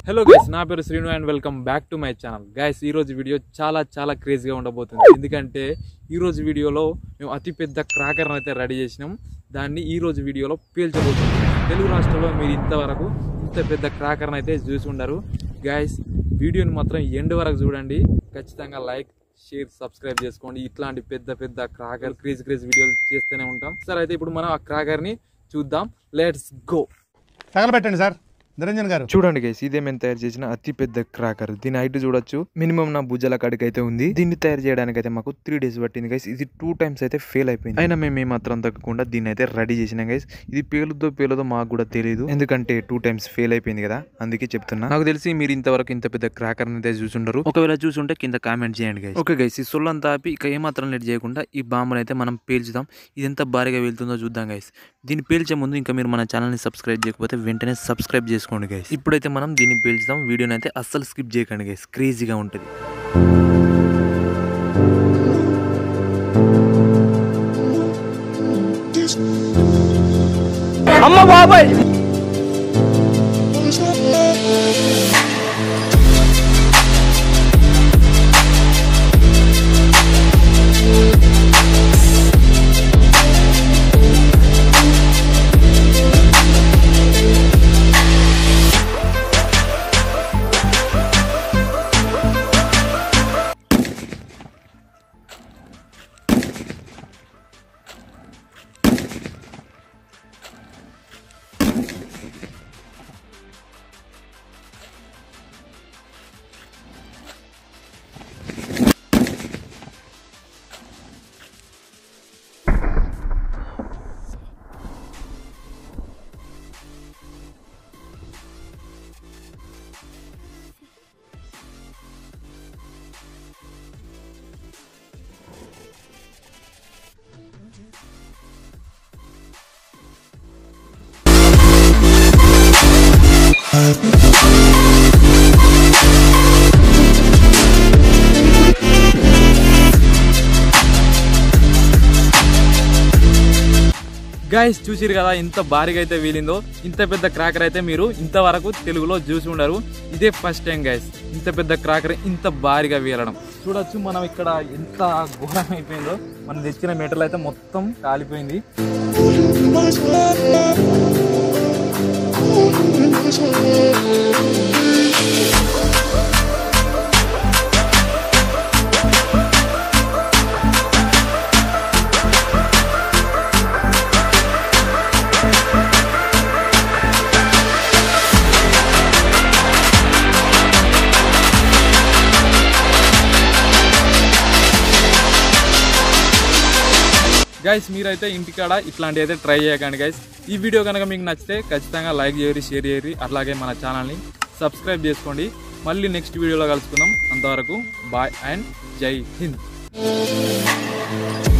hello guys నా పేరు Srinu and welcome back to my channel guys ఈ రోజు వీడియో చాలా చాలా క్రేజీగా ఉండబోతుంది ఎందుకంటే ఈ రోజు వీడియోలో మేము అతిపెద్ద క్రాకర్ అయితే రెడీ చేసినాం దాన్ని ఈ రోజు వీడియోలో పేల్చబోతున్నాం తెలుగు రాష్ట్రంలో మీరు ఇంతవరకు ఇంత పెద్ద క్రాకర్ అయితే చూసి ఉండరు గైస్ వీడియోని మాత్రం ఎండ్ వరకు చూడండి ఖచ్చితంగా లైక్ షేర్ సబ్స్క్రైబ్ చేసుకోండి ఇట్లాంటి పెద్ద పెద్ద క్రాకర్ క్రేజ్ క్రేజ్ వీడియోలు చేస్తూనే ఉంటాం సరే అయితే ఇప్పుడు మనం ఆ క్రాకర్ని చూద్దాం లెట్స్ గో తగలబెట్టండి సార్ నిరంజన్ గారు చూడండి గైస్ ఇదే మేము తయారు చేసిన అతి పెద్ద క్రాకర్ దీని హైట్ చూడొచ్చు మినిమం నా భుజాల కాడికి అయితే ఉంది దీన్ని తయారు చేయడానికి అయితే మాకు త్రీ డేస్ పట్టింది గైస్ ఇది టూ టైమ్స్ అయితే ఫెయిల్ అయిపోయింది అయినా మేము ఏమాత్రం తగ్గకుండా దీన్ని అయితే రెడీ చేసినాం గైస్ ఇది పేలుద్దో పేలదో మాకు కూడా తెలియదు ఎందుకంటే టూ టైమ్స్ ఫెయిల్ అయిపోయింది కదా అందుకే చెప్తున్నా నాకు తెలిసి మీరు ఇంతవరకు ఇంత పెద్ద క్రాకర్ అయితే చూసుండరు ఒకవేళ చూసుంటే కింద కామెంట్ చేయండి గైస్ ఓకే గైస్ ఈ సొల్లంతా ఆపి ఇక ఏమాత్రం లేట్ చేయకుండా ఈ బాంబుని అయితే మనం పేల్చుదాం ఇది ఎంత భారీగా వెళ్తుందో చూద్దాం గైస్ దీన్ని పేల్చే ముందు ఇంకా మీరు మన ఛానల్ని సబ్స్క్రైబ్ చేయకపోతే వెంటనే సబ్స్క్రైబ్ చేసుకోండి గైస్ ఇప్పుడైతే మనం దీన్ని పేల్చుదాం వీడియోని అయితే అస్సలు స్కిప్ చేయకండి గైస్ క్రేజీగా ఉంటుంది గైస్ చూసిరు కదా ఎంత భారీగా అయితే వీలిందో ఇంత పెద్ద క్రాకర్ అయితే మీరు ఇంతవరకు తెలుగులో చూసి ఉండరు ఇదే ఫస్ట్ టైం గైస్ ఇంత పెద్ద క్రాకర్ ఇంత భారీగా వీలడం చూడొచ్చు మనం ఇక్కడ ఎంత ఘోరం అయిపోయిందో మనం తెచ్చిన మెటల్ అయితే మొత్తం కాలిపోయింది గైస్ మీరైతే ఇంటికాడ ఇట్లాంటి అయితే ట్రై చేయకండి గైస్ ఈ వీడియో కనుక మీకు నచ్చితే ఖచ్చితంగా లైక్ చేయరి షేర్ చేయరి అట్లాగే మన ఛానల్ని సబ్స్క్రైబ్ చేసుకోండి మళ్ళీ నెక్స్ట్ వీడియోలో కలుసుకుందాం అంతవరకు బాయ్ అండ్ జై హింద్